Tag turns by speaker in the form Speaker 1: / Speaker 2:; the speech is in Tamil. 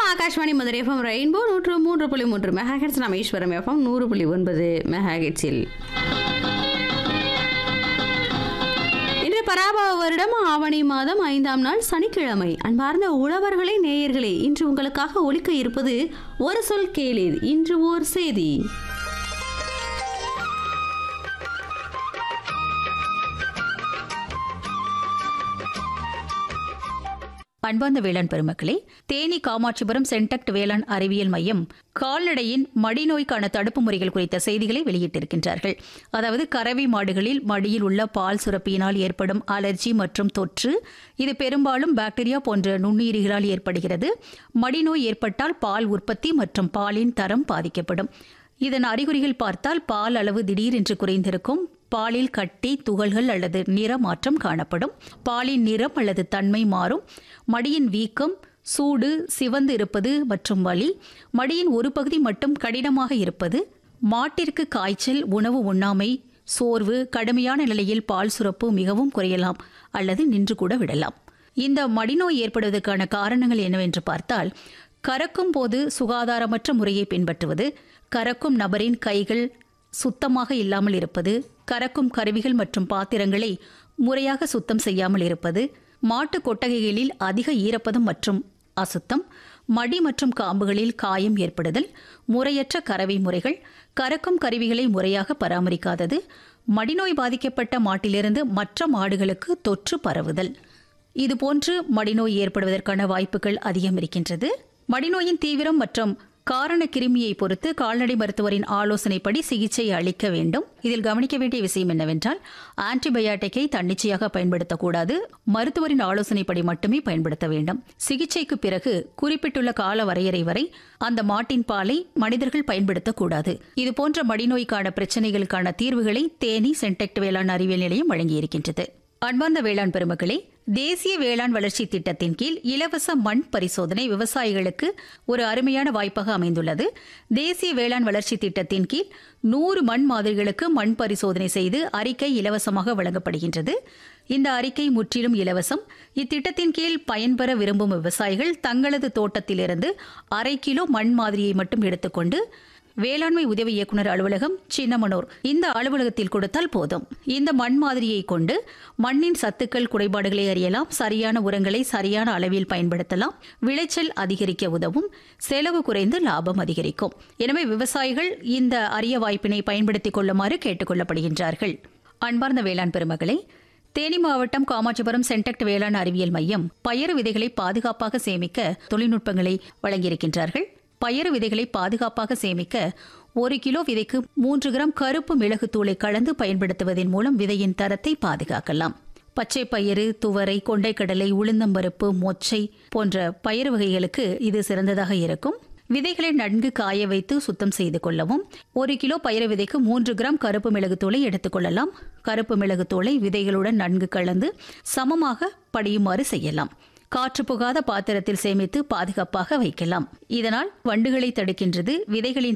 Speaker 1: ஆகாஷ்வாணி மதுரை எஃப்எம் ரெயின்போ நூற்று மூன்று புள்ளி மூன்று மெகாஹெட்ஸ் ராமேஸ்வரம் எஃப்எம் நூறு புள்ளி ஒன்பது மெகாஹெட்ஸில் இன்று பராபவ வருடம் ஆவணி மாதம் ஐந்தாம் நாள் சனிக்கிழமை அன்பார்ந்த உழவர்களே நேயர்களே இன்று உங்களுக்காக ஒலிக்க இருப்பது ஒரு சொல் கேளீர் இன்று ஓர் செய்தி
Speaker 2: அன்பார்ந்த வேளாண் பெருமக்களே தேனி காமாட்சிபுரம் சென்டக்ட் வேளாண் அறிவியல் மையம் கால்நடையின் மடிநோய்க்கான தடுப்பு முறைகள் குறித்த செய்திகளை வெளியிட்டிருக்கின்றார்கள் அதாவது கறவை மாடுகளில் மடியில் உள்ள பால் சுரப்பியினால் ஏற்படும் அலர்ஜி மற்றும் தொற்று இது பெரும்பாலும் பாக்டீரியா போன்ற நுண்ணுயிரிகளால் ஏற்படுகிறது மடிநோய் ஏற்பட்டால் பால் உற்பத்தி மற்றும் பாலின் தரம் பாதிக்கப்படும் இதன் அறிகுறிகள் பார்த்தால் பால் அளவு திடீரென்று குறைந்திருக்கும் பாலில் கட்டி துகள்கள் அல்லது நிற மாற்றம் காணப்படும் பாலின் நிறம் அல்லது தன்மை மாறும் மடியின் வீக்கம் சூடு சிவந்து இருப்பது மற்றும் வலி மடியின் ஒரு பகுதி மட்டும் கடினமாக இருப்பது மாட்டிற்கு காய்ச்சல் உணவு உண்ணாமை சோர்வு கடுமையான நிலையில் பால் சுரப்பு மிகவும் குறையலாம் அல்லது நின்று கூட விடலாம் இந்த மடிநோய் ஏற்படுவதற்கான காரணங்கள் என்னவென்று பார்த்தால் கறக்கும் போது சுகாதாரமற்ற முறையை பின்பற்றுவது கறக்கும் நபரின் கைகள் சுத்தமாக இல்லாமல் இருப்பது கறக்கும் கருவிகள் மற்றும் பாத்திரங்களை முறையாக சுத்தம் செய்யாமல் இருப்பது மாட்டு கொட்டகைகளில் அதிக ஈரப்பதம் மற்றும் அசுத்தம் மடி மற்றும் காம்புகளில் காயம் ஏற்படுதல் முறையற்ற கறவை முறைகள் கறக்கும் கருவிகளை முறையாக பராமரிக்காதது மடிநோய் பாதிக்கப்பட்ட மாட்டிலிருந்து மற்ற மாடுகளுக்கு தொற்று பரவுதல் இதுபோன்று மடிநோய் ஏற்படுவதற்கான வாய்ப்புகள் அதிகம் இருக்கின்றது மடிநோயின் தீவிரம் மற்றும் காரண கிருமியை பொறுத்து கால்நடை மருத்துவரின் ஆலோசனைப்படி சிகிச்சை அளிக்க வேண்டும் இதில் கவனிக்க வேண்டிய விஷயம் என்னவென்றால் ஆன்டிபயாட்டிக்கை தன்னிச்சையாக பயன்படுத்தக்கூடாது மருத்துவரின் ஆலோசனைப்படி மட்டுமே பயன்படுத்த வேண்டும் சிகிச்சைக்கு பிறகு குறிப்பிட்டுள்ள கால வரையறை வரை அந்த மாட்டின் பாலை மனிதர்கள் பயன்படுத்தக்கூடாது இதுபோன்ற மடிநோய்க்கான பிரச்சனைகளுக்கான தீர்வுகளை தேனி சென்டெக்ட் வேளாண் அறிவியல் நிலையம் வழங்கியிருக்கின்றது அன்பார்ந்த வேளாண் பெருமக்களே தேசிய வேளாண் வளர்ச்சி திட்டத்தின் கீழ் இலவச மண் பரிசோதனை விவசாயிகளுக்கு ஒரு அருமையான வாய்ப்பாக அமைந்துள்ளது தேசிய வேளாண் வளர்ச்சி திட்டத்தின் கீழ் நூறு மண் மாதிரிகளுக்கு மண் பரிசோதனை செய்து அறிக்கை இலவசமாக வழங்கப்படுகின்றது இந்த அறிக்கை முற்றிலும் இலவசம் இத்திட்டத்தின் கீழ் பயன்பெற விரும்பும் விவசாயிகள் தங்களது தோட்டத்திலிருந்து அரை கிலோ மண் மாதிரியை மட்டும் எடுத்துக்கொண்டு வேளாண்மை உதவி இயக்குநர் அலுவலகம் சின்னமனூர் இந்த அலுவலகத்தில் கொடுத்தால் போதும் இந்த மண் மாதிரியை கொண்டு மண்ணின் சத்துக்கள் குறைபாடுகளை அறியலாம் சரியான உரங்களை சரியான அளவில் பயன்படுத்தலாம் விளைச்சல் அதிகரிக்க உதவும் செலவு குறைந்து லாபம் அதிகரிக்கும் எனவே விவசாயிகள் இந்த அரிய வாய்ப்பினை பயன்படுத்திக் கொள்ளுமாறு கேட்டுக் கொள்ளப்படுகின்றார்கள் அன்பார்ந்த வேளாண் பெருமகளே தேனி மாவட்டம் காமாட்சிபுரம் சென்டக்ட் வேளாண் அறிவியல் மையம் பயறு விதைகளை பாதுகாப்பாக சேமிக்க தொழில்நுட்பங்களை வழங்கியிருக்கின்றார்கள் பயறு விதைகளை பாதுகாப்பாக சேமிக்க ஒரு கிலோ விதைக்கு மூன்று கிராம் கருப்பு மிளகு தூளை கலந்து பயன்படுத்துவதன் மூலம் விதையின் தரத்தை பாதுகாக்கலாம் பச்சை பயிறு துவரை கொண்டைக்கடலை உளுந்தம்பருப்பு மொச்சை போன்ற பயிறு வகைகளுக்கு இது சிறந்ததாக இருக்கும் விதைகளை நன்கு காய வைத்து சுத்தம் செய்து கொள்ளவும் ஒரு கிலோ பயிறு விதைக்கு மூன்று கிராம் கருப்பு மிளகுத்தூளை எடுத்துக்கொள்ளலாம் கருப்பு மிளகுத்தூளை விதைகளுடன் நன்கு கலந்து சமமாக படியுமாறு செய்யலாம் காற்று புகாத பாத்திரத்தில் சேமித்து பாதுகாப்பாக வைக்கலாம் இதனால் வண்டுகளை தடுக்கின்றது விதைகளின்